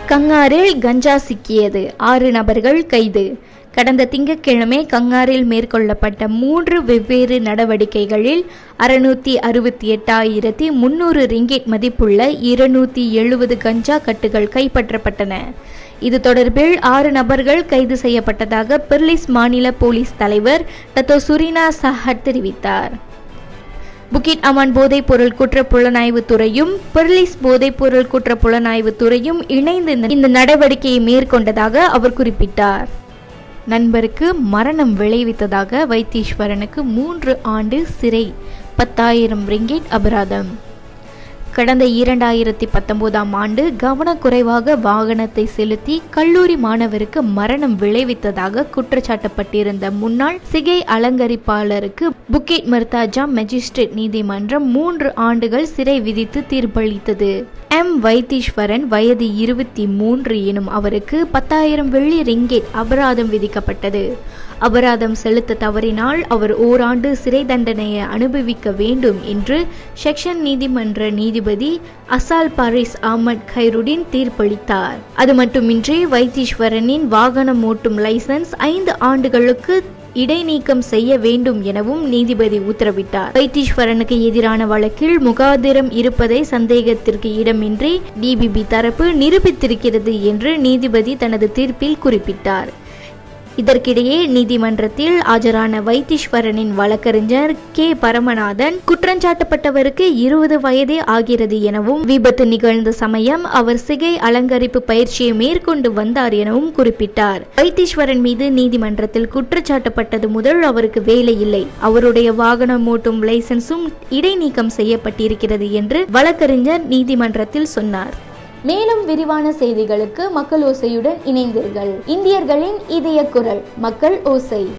கங்காரில் கஞ்சா சிக்கியது ஆறு நபர்கள் கைது கடந்த திங்கட்கிழமை கங்காரில் மேற்கொள்ளப்பட்ட மூன்று வெவ்வேறு நடவடிக்கைகளில் அறுநூத்தி அறுபத்தி எட்டாயிரத்தி முன்னூறு ரிங்கெட் மதிப்புள்ள இருநூத்தி எழுபது கஞ்சா கட்டுகள் கைப்பற்றப்பட்டன இது தொடர்பில் ஆறு நபர்கள் கைது செய்யப்பட்டதாக பெர்லிஸ் மாநில போலீஸ் தலைவர் டத்தோ சுரினா சஹட் தெரிவித்தார் புக்கிட் அமான் போதைப் பொருள் குற்ற புலனாய்வு துறையும் பெர்லிஸ் போதைப் பொருள் குற்ற புலனாய்வு துறையும் இணைந்து இந்த- இந்த நடவடிக்கையை மேற்கொண்டதாக அவர் குறிப்பிட்டார் நண்பருக்கு மரணம் விளைவித்ததாக வைத்தீஸ்வரனுக்கு மூன்று ஆண்டு சிறை பத்தாயிரம் ரிங்கிட் அபராதம் கடந்த இரண்டாயிரத்தி பத்தொன்பதாம் ஆண்டு கவனக்குறைவாக வாகனத்தை செலுத்தி கல்லூரி மாணவருக்கு மரணம் விளைவித்ததாக குற்றச்சாட்டப்பட்டிருந்த முன்னாள் சிகை அலங்கரிப்பாளருக்கு புக்கிட் மர்தாஜா மெஜிஸ்ட்ரேட் நீதிமன்றம் மூன்று ஆண்டுகள் சிறை விதித்து தீர்ப்பளித்தது எம் வைத்தீஸ்வரன் வயது இருபத்தி மூன்று எனும் அவருக்கு பத்தாயிரம் வெள்ளி ரிங்கெட் அபராதம் விதிக்கப்பட்டது அபராதம் செலுத்த தவறினால் அவர் ஓராண்டு சிறை தண்டனையை அனுபவிக்க வேண்டும் என்று செக்ஷன் நீதிமன்ற நீதிபதி அசால் பாரிஸ் அஹ்மத் கைருடின் தீர்ப்பளித்தார் அது மட்டுமின்றி வைத்தீஸ்வரனின் வாகனம் ஓட்டும் லைசன்ஸ் ஐந்து ஆண்டுகளுக்கு இடைநீக்கம் செய்ய வேண்டும் எனவும் நீதிபதி உத்தரவிட்டார் வைத்தீஸ்வரனுக்கு எதிரான வழக்கில் முகாதிரம் இருப்பதை சந்தேகத்திற்கு இடமின்றி டிபிபி தரப்பு நிரூபித்திருக்கிறது என்று நீதிபதி தனது தீர்ப்பில் குறிப்பிட்டார் இதற்கிடையே நீதிமன்றத்தில் ஆஜரான வைத்தீஸ்வரனின் வழக்கறிஞர் கே பரமநாதன் குற்றஞ்சாட்டப்பட்டவருக்கு இருபது வயதே ஆகிறது எனவும் விபத்து நிகழ்ந்த சமயம் அவர் சிகை அலங்கரிப்பு பயிற்சியை மேற்கொண்டு வந்தார் எனவும் குறிப்பிட்டார் வைத்தீஸ்வரன் மீது நீதிமன்றத்தில் குற்றச்சாட்டப்பட்டது முதல் அவருக்கு வேலை இல்லை அவருடைய வாகனம் ஓட்டும் லைசன்ஸும் இடைநீக்கம் செய்யப்பட்டிருக்கிறது என்று வழக்கறிஞர் நீதிமன்றத்தில் சொன்னார் மேலும் விரிவான செய்திகளுக்கு மக்கள் ஓசையுடன் இணைந்தீர்கள் இந்தியர்களின் இதய குரல் மக்கள் ஓசை